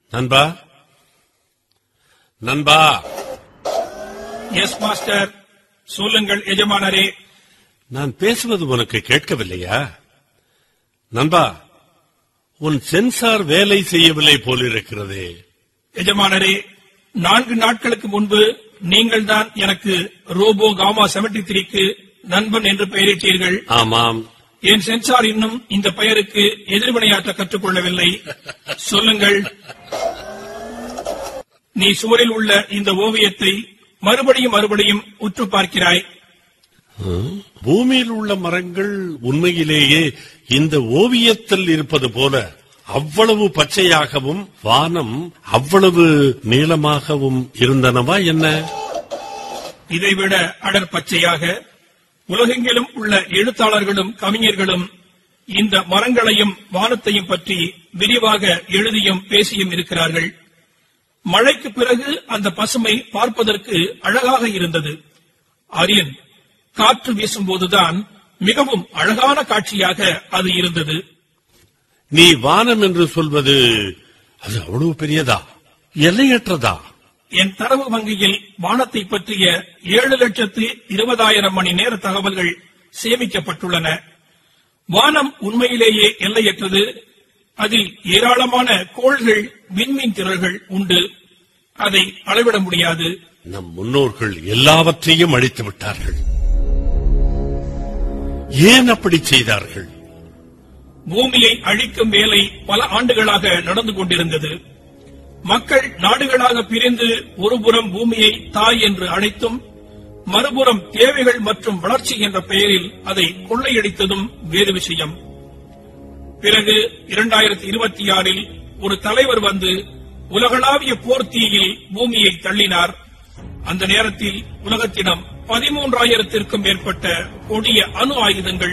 நண்பா நண்பா yes master சொல்லுங்கள் எஜமானரே நான் பேசுவது உனக்கு கேட்கவில்லையா நண்பா உன் சென்சார் வேலை செய்யவில்லை போலிருக்கிறதே எஜமானரே நான்கு நாட்களுக்கு முன்பு நீங்கள் தான் எனக்கு ரோபோ காமா 73 த்ரீக்கு நண்பன் என்று பெயரிட்டீர்கள் ஆமாம் என் சென்சார் இன்னும் இந்த பெயருக்கு எதிர்வினையாற்ற கற்றுக்கொள்ளவில்லை சொல்லுங்கள் நீ சுவரில் உள்ள இந்த ஓவியத்தை மறுபடியும் மறுபடியும் உற்று பார்க்கிறாய் பூமியில் உள்ள மரங்கள் உண்மையிலேயே இந்த ஓவியத்தில் இருப்பது போல அவ்வளவு பச்சையாகவும் வானம் அவ்வளவு நீளமாகவும் இருந்தனவா என்ன இதைவிட அடர் பச்சையாக உலகெங்கிலும் உள்ள எழுத்தாளர்களும் கவிஞர்களும் இந்த மரங்களையும் வானத்தையும் பற்றி விரிவாக எழுதியும் பேசியும் இருக்கிறார்கள் மழைக்கு பிறகு அந்த பசுமை பார்ப்பதற்கு அழகாக இருந்தது ஆரியன் காற்று வீசும்போதுதான் மிகவும் அழகான காட்சியாக அது இருந்தது நீ வானம் என்று சொல்வது அது அவ்வளவு பெரியதா எல்லையற்றதா என் தரவு வங்கியில் வானத்தை பற்றிய ஏழு லட்சத்து இருபதாயிரம் மணி நேர தகவல்கள் சேமிக்கப்பட்டுள்ளன வானம் உண்மையிலேயே எல்லையற்றது அதில் ஏராளமான கோள்கள் விண்மீன் திரள்கள் உண்டு அதை அளவிட முடியாது நம் முன்னோர்கள் எல்லாவற்றையும் அழித்து விட்டார்கள் ஏன் அப்படி செய்தார்கள் பூமியை அழிக்கும் வேலை பல ஆண்டுகளாக நடந்து கொண்டிருந்தது மக்கள் நாடுகளாக பிரிந்து ஒருபுறம் பூமியை தாய் என்று அழைத்தும் மறுபுறம் தேவைகள் மற்றும் வளர்ச்சி என்ற பெயரில் அதை கொள்ளையடித்ததும் வேறு விஷயம் பிறகு இரண்டாயிரத்தி இருபத்தி ஆறில் ஒரு தலைவர் வந்து உலகளாவிய போர் தீயில் பூமியை தள்ளினார் அந்த நேரத்தில் உலகத்திடம் பதிமூன்றாயிரத்திற்கும் மேற்பட்ட கொடிய அணு ஆயுதங்கள்